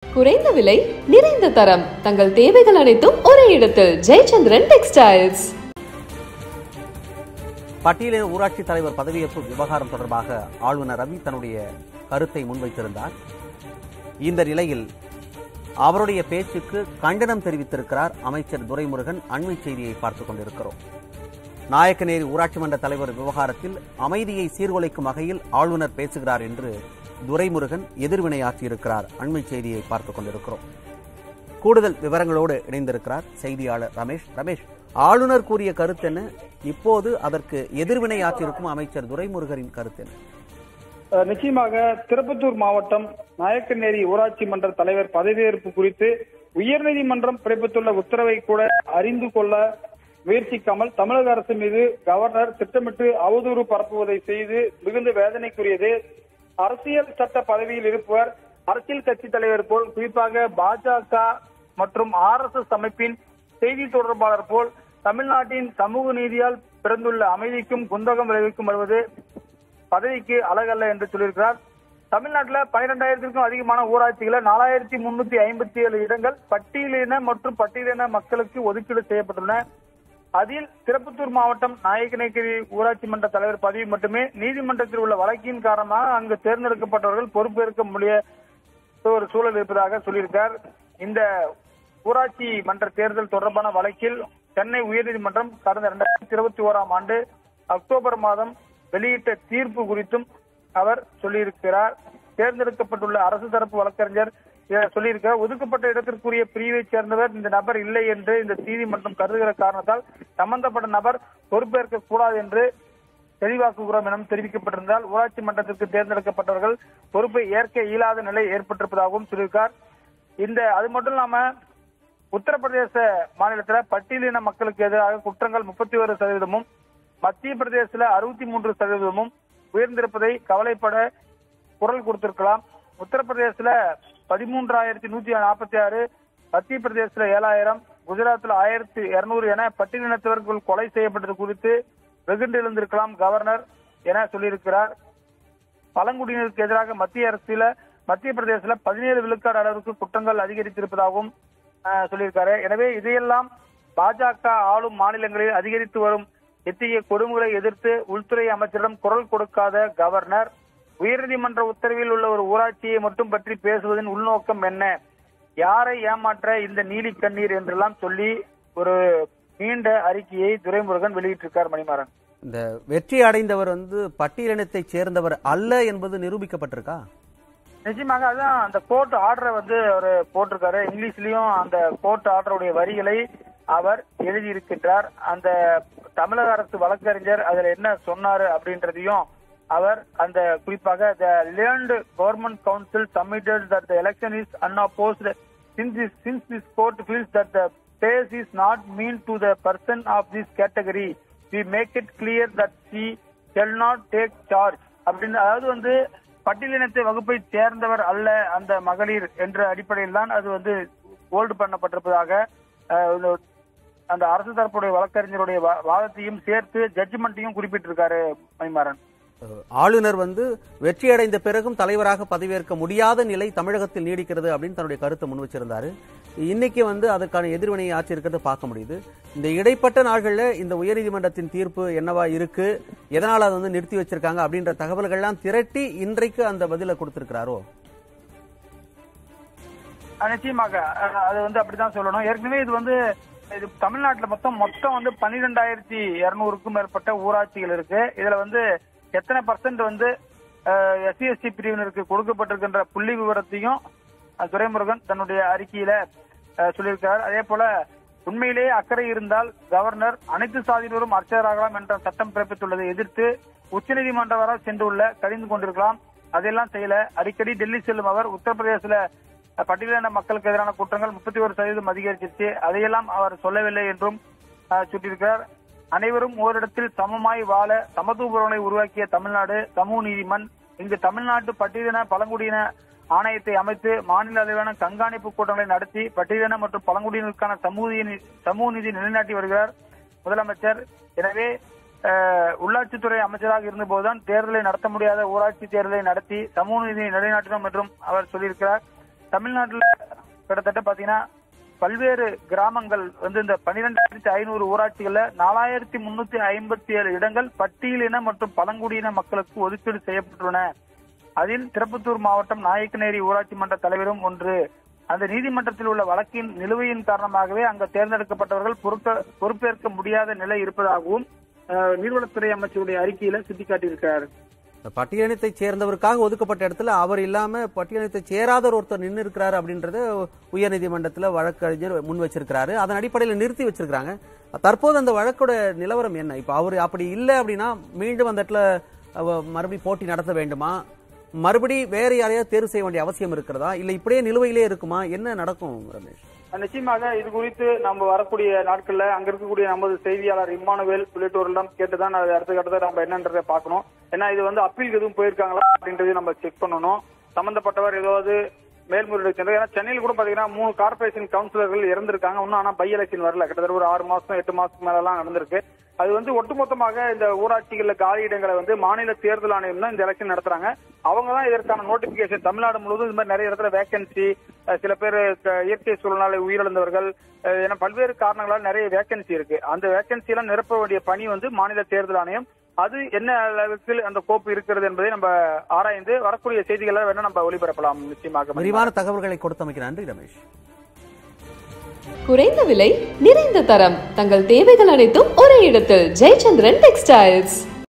குறைந்த விலை நிறைந்த தரம் தங்கள் தேவைகள் அனைத்தும் ஒரே இடத்தில் ஜெயச்சந்திரன் டெக்ஸ்டைல்ஸ் பட்டியலின ஊராட்சி தலைவர் பதவியேற்பு விவகாரம் தொடர்பாக ஆளுநர் ரவி தன்னுடைய கருத்தை முன்வைத்திருந்தார் இந்த நிலையில் அவருடைய பேச்சுக்கு கண்டனம் தெரிவித்திருக்கிறார் அமைச்சர் துரைமுருகன் அண்மை செய்தியை பார்த்துக் கொண்டிருக்கிறோம் நாயக்கநேரி ஊராட்சி மன்ற தலைவர் விவகாரத்தில் அமைதியை சீர்குலைக்கும் வகையில் ஆளுநர் பேசுகிறார் என்று துரைமுருகன் எதிர்வினையாற்றியிருக்கிறார் அண்மை செய்தியை பார்த்துக் கொண்டிருக்கிறோம் கூடுதல் விவரங்களோடு இணைந்திருக்கிறார் செய்தியாளர் ரமேஷ் ரமேஷ் ஆளுநர் கூறிய கருத்து என்ன இப்போது அதற்கு எதிர்வினையாற்றிருக்கும் அமைச்சர் துரைமுருகனின் கருத்து என்ன அஹ் நிச்சயமாக திருப்பத்தூர் மாவட்டம் நாயக்கநேரி ஊராட்சி மன்ற தலைவர் பதவியேற்பு குறித்து உயர்நீதிமன்றம் பிறப்பித்துள்ள உத்தரவை கூட அறிந்து கொள்ள முயற்சிக்காமல் தமிழக அரசு மீது கவர்னர் திட்டமிட்டு அவதூறு பரப்புவதை செய்து மிகுந்த வேதனைக்குரியது அரசியல் சட்ட பதவியில் இருப்பவர் அரசியல் கட்சி தலைவர் போல் குறிப்பாக பாஜக மற்றும் ஆர் எஸ் எஸ் அமைப்பின் செய்தி தொடர்பாளர் போல் தமிழ்நாட்டின் சமூக நீதியால் பிறந்துள்ள அமைதிக்கும் குந்தகம் விளைவிக்கும் வருவது பதவிக்கு அழகல்ல என்று சொல்லியிருக்கிறார் தமிழ்நாட்டில் பனிரெண்டாயிரத்திற்கும் அதிகமான ஊராட்சிகளை நாலாயிரத்தி முன்னூத்தி ஐம்பத்தி ஏழு இடங்கள் பட்டியலின மற்றும் பட்டியலின மக்களுக்கு ஒதுக்கீடு செய்யப்பட்டுள்ளன அதில் திருப்பத்தூர் மாவட்டம் நாயக்கநேக்கரி ஊராட்சி மன்ற தலைவர் பதவி மட்டுமே நீதிமன்றத்தில் உள்ள வழக்கின் காரணமாக அங்கு தேர்ந்தெடுக்கப்பட்டவர்கள் பொறுப்பேற்க முடிய ஒரு சூழல் இருப்பதாக சொல்லியிருக்கார் இந்த ஊராட்சி மன்ற தேர்தல் தொடர்பான வழக்கில் சென்னை உயர்நீதிமன்றம் கடந்த இரண்டாயிரத்தி இருபத்தி ஓராம் ஆண்டு அக்டோபர் மாதம் வெளியிட்ட தீர்ப்பு குறித்தும் அவர் சொல்லியிருக்கிறார் தேர்ந்தெடுக்கப்பட்டுள்ள அரசு தரப்பு வழக்கறிஞர் இதை சொல்லியிருக்கிறார் ஒதுக்கப்பட்ட இடத்திற்குரிய பிரிவைச் சேர்ந்தவர் இந்த நபர் இல்லை என்று இந்த நீதிமன்றம் கருதுகிற காரணத்தால் சம்பந்தப்பட்ட நபர் பொறுப்பேற்க கூடாது என்று தெளிவாக்குகிறோம் என தெரிவிக்கப்பட்டிருந்தால் ஊராட்சி மன்றத்திற்கு தேர்ந்தெடுக்கப்பட்டவர்கள் பொறுப்பை ஏற்க இயலாத நிலை ஏற்பட்டிருப்பதாகவும் சொல்லியிருக்கார் இந்த அது மட்டும் இல்லாம உத்தரப்பிரதேச மாநிலத்துல பட்டியலின மக்களுக்கு எதிராக குற்றங்கள் முப்பத்தி ஒரு சதவீதமும் மத்திய பிரதேசத்துல அறுபத்தி மூன்று சதவீதமும் உயர்ந்திருப்பதை கவலைப்பட குரல் கொடுத்திருக்கலாம் உத்தரப்பிரதேசத்துல பதிமூன்றாயிரத்தி நூத்தி நாற்பத்தி ஆறு மத்திய பிரதேசத்துல ஏழாயிரம் குஜராத்ல ஆயிரத்தி இருநூறு என பட்டியலினத்தவர்கள் கொலை செய்யப்பட்டது குறித்து வெகுண்டு எழுந்திருக்கலாம் கவர்னர் என சொல்லியிருக்கிறார் பழங்குடியினருக்கு எதிராக மத்திய அரசுல மத்திய பிரதேசத்துல பதினேழு விழுக்காடு அளவுக்கு குற்றங்கள் அதிகரித்திருப்பதாகவும் அஹ், சொல்லியிருக்காரு எனவே இதையெல்லாம் பாஜக ஆளும் மாநிலங்களில் அதிகரித்து வரும் இத்தகைய கொடுமைகளை எதிர்த்து உள்துறை அமைச்சரிடம் குரல் கொடுக்காத கவர்னர் உயர்நீதிமன்ற உத்தரவில் உள்ள ஒரு ஊராட்சியை மட்டும் பற்றி பேசுவதன் உள்நோக்கம் என்ன யாரை ஏமாற்ற இந்த நீலி கண்ணீர் என்றெல்லாம் சொல்லி ஒரு நீண்ட அறிக்கையை துரைமுருகன் வெளியிட்டிருக்கார் மணிமாறன் இந்த வெற்றி அடைந்தவர் வந்து பட்டியலினத்தைச் சேர்ந்தவர் அல்ல என்பது நிரூபிக்கப்பட்டிருக்கா நிச்சயமாக அதான் அந்த கோர்ட் ஆர்டரை வந்து அவர் போட்டிருக்காரு இங்கிலீஷ்லயும் அந்த கோர்ட் ஆர்டருடைய வரிகளை அவர் எழுதியிருக்கின்றார் அந்த தமிழக அரசு வழக்கறிஞர் அதுல என்ன சொன்னாரு அப்படின்றதையும் அவர் அந்த குறிப்பாக the learned government council submitted that the election is unopposed since this since this court feels that the case is not mean to the person of this category we make it clear that she shall not take charge அப்படின்னு அதாவது வந்து பட்டியலினத்தை வகுப்பை சேர்ந்தவர் அல்ல அந்த மகளிர் என்ற அடிப்படையில் தான் அது வந்து ஹோல்டு பண்ணப்பட்டிருப்பதாக அஹ், இந்த அந்த அரசு தரப்புடைய வழக்கறிஞருடைய வா- வாதத்தையும் சேர்த்து ஜட்ஜ்மெண்ட்டையும் குறிப்பிட்டிருக்காரு மணிமாறன் அஹ், ஆளுநர் வந்து வெற்றியடைந்த பிறகும் தலைவராக பதவியேற்க முடியாத நிலை தமிழகத்தில் நீடிக்கிறது அப்படின்னு தன்னுடைய கருத்தை முன் வச்சிருந்தாரு இன்னைக்கு வந்து அதற்கான எதிர்வினையை ஆற்றிருக்கிறத பார்க்க முடியுது இந்த இடைப்பட்ட நாள்கள்ல இந்த உயர்நீதிமன்றத்தின் தீர்ப்பு என்னவா இருக்கு எதனால அதை வந்து நிறுத்தி வச்சிருக்காங்க அப்படின்ற தகவல்கள்லாம் திரட்டி இன்றைக்கு அந்த பதிலை கொடுத்திருக்கிறாரோ அஹ் நிச்சயமாக அஹ் அது வந்து அப்படிதான் சொல்லணும் ஏற்கனவே இது வந்து இது தமிழ்நாட்டுல மொத்தம் மொத்தம் வந்து பன்னிரெண்டாயிரத்தி இருநூறுக்கும் மேற்பட்ட ஊராட்சிகள் இருக்கு இதுல வந்து எத்தனை பர்சன்ட் வந்து எஸ்சி எஸ்டி பிரிவினருக்கு கொடுக்கப்பட்டிருக்கின்ற புள்ளி விவரத்தையும் அஹ், துரைமுருகன் தன்னுடைய அறிக்கையில அஹ், சொல்லியிருக்கிறார் அதே போல உண்மையிலேயே அக்கறை இருந்தால் கவர்னர் அனைத்து சாதியினரும் அர்ச்சகராகலாம் என்ற சட்டம் பிறப்பித்துள்ளதை எதிர்த்து உச்சநீதிமன்றம் வரை சென்றுள்ள கடிந்து கொண்டிருக்கலாம் அதெல்லாம் செய்யல அடிக்கடி டெல்லி செல்லும் அவர் உத்தரப்பிரதேசல பட்டியலின மக்களுக்கு எதிரான குற்றங்கள் முப்பத்தி ஒரு சதவீதம் அதிகரிச்சிருச்சு அதையெல்லாம் அவர் சொல்லவில்லை என்றும் அஹ், சுட்டியிருக்கிறார் அனைவரும் ஓரிடத்தில் சமமாய் வாழ சமத்துவபுரங்களை உருவாக்கிய தமிழ்நாடு சமூக நீதிமன் இங்கு தமிழ்நாட்டு பட்டியலின பழங்குடியின ஆணையத்தை அமைத்து மாநில அளவிலான கண்காணிப்பு கூட்டங்களை நடத்தி பட்டியலின மற்றும் பழங்குடியினருக்கான சமூக நீதி- சமூக நீதி நிலைநாட்டி வருகிறார் முதலமைச்சர் எனவே அஹ், உள்ளாட்சித்துறை அமைச்சராக இருந்தபோதுதான் தேர்தலை நடத்த முடியாத ஊராட்சி தேர்தலை நடத்தி சமூக நீதியை நிலைநாட்டினோம் என்றும் அவர் சொல்லியிருக்கிறார் தமிழ்நாட்டுல கிட்டத்தட்ட பாத்தீங்கன்னா பல்வேறு கிராமங்கள் வந்து இந்த பன்னிரெண்டாயிரத்தி ஐநூறு ஊராட்சிகள்ல நாலாயிரத்தி முன்னூத்தி ஐம்பத்தி ஏழு இடங்கள் பட்டியலின மற்றும் பழங்குடியின மக்களுக்கு ஒதுக்கீடு செய்யப்பட்டுள்ளன அதில் திருப்பத்தூர் மாவட்டம் நாயக்கநேரி ஊராட்சி மன்ற தலைவரும் ஒன்று அந்த நீதிமன்றத்தில் உள்ள வழக்கின் நிலுவையின் காரணமாகவே அங்க தேர்ந்தெடுக்கப்பட்டவர்கள் பொறுக்க பொறுப்பேற்க முடியாத நிலை இருப்பதாகவும் அஹ், நீர்வளத்துறை அமைச்சருடைய அறிக்கையில சுட்டிக்காட்டியிருக்கிறார் இந்த பட்டியலினத்தை சேர்ந்தவருக்காக ஒதுக்கப்பட்ட இடத்துல அவர் இல்லாம பட்டியலினத்தை சேராதவர் ஒருத்தர் நின்று இருக்கிறாரு அப்படின்றத உயர்நீதிமன்றத்துல வழக்கறிஞர் முன் வச்சிருக்கிறாரு அதன் அடிப்படையில் நிறுத்தி வச்சிருக்காங்க தற்போது அந்த வழக்கோட நிலவரம் என்ன இப்ப அவர் அப்படி இல்லை அப்படின்னா மீண்டும் அந்த இடத்துல அவ- மறுபடியும் போட்டி நடத்த வேண்டுமா மறுபடி வேற யாரையாவது தேர்வு செய்ய வேண்டிய அவசியம் இருக்கிறதா இல்ல இப்படியே நிலுவையிலே இருக்குமா என்ன நடக்கும் ரமேஷ் நிச்சயமாக இது குறித்து நம்ம வரக்கூடிய நாட்கள்ல அங்க இருக்கக்கூடிய நமது செய்தியாளர் இம்மானுவேல் உள்ளிட்டோரிடம் கேட்டுதான் அது அடுத்த கட்டத்தை நம்ம என்னன்றதை பார்க்கணும் ஏன்னா இது வந்து அப்பீல் எதுவும் போயிருக்காங்களா அப்படின்றதையும் நம்ம செக் பண்ணணும் சம்பந்தப்பட்டவர் ஏதாவது மேல்முறையீடு சென்று ஏன்னா சென்னையில் கூட பாத்தீங்கன்னா மூணு கார்பரேஷன் கவுன்சிலர்கள் இறந்திருக்காங்க இன்னும் ஆனா பை எலெக்ஷன் வரல கிட்டத்தட்ட ஒரு ஆறு மாசம் எட்டு மாசத்துக்கு மேல எல்லாம் நடந்திருக்கு அது வந்து ஒட்டுமொத்தமாக இந்த ஊராட்சிகள்ல காலி இடங்களை வந்து மாநில தேர்தல் ஆணையம் தான் இந்த எலெக்ஷன் நடத்துறாங்க அவங்க தான் இதற்கான நோட்டிபிகேஷன் தமிழ்நாடு முழுவதும் இந்த மாதிரி நிறைய இடத்துல வேகன்சி சில பேர் க- இயற்கை சூழ்நிலை உயிரிழந்தவர்கள் அஹ், என பல்வேறு காரணங்களால் நிறைய வேகன்சி இருக்கு அந்த வேகன்சி எல்லாம் நிரப்ப வேண்டிய பணி வந்து மாநில தேர்தல் ஆணையம் அது என்ன அளவுக்கு அந்த கோப்பு இருக்கிறது என்பதை நம்ம ஆராய்ந்து வரக்கூடிய செய்திகளை வேணா நம்ம ஒளிபரப்பலாம் நிச்சயமாக விரிவான தகவல்களை கொடுத்தமைக்கு நன்றி ரமேஷ் குறைந்த விலை நிறைந்த தரம் தங்கள் தேவைகள் அனைத்தும் ஒரே இடத்தில் ஜெயச்சந்திரன் டெக்ஸ்டைல்ஸ்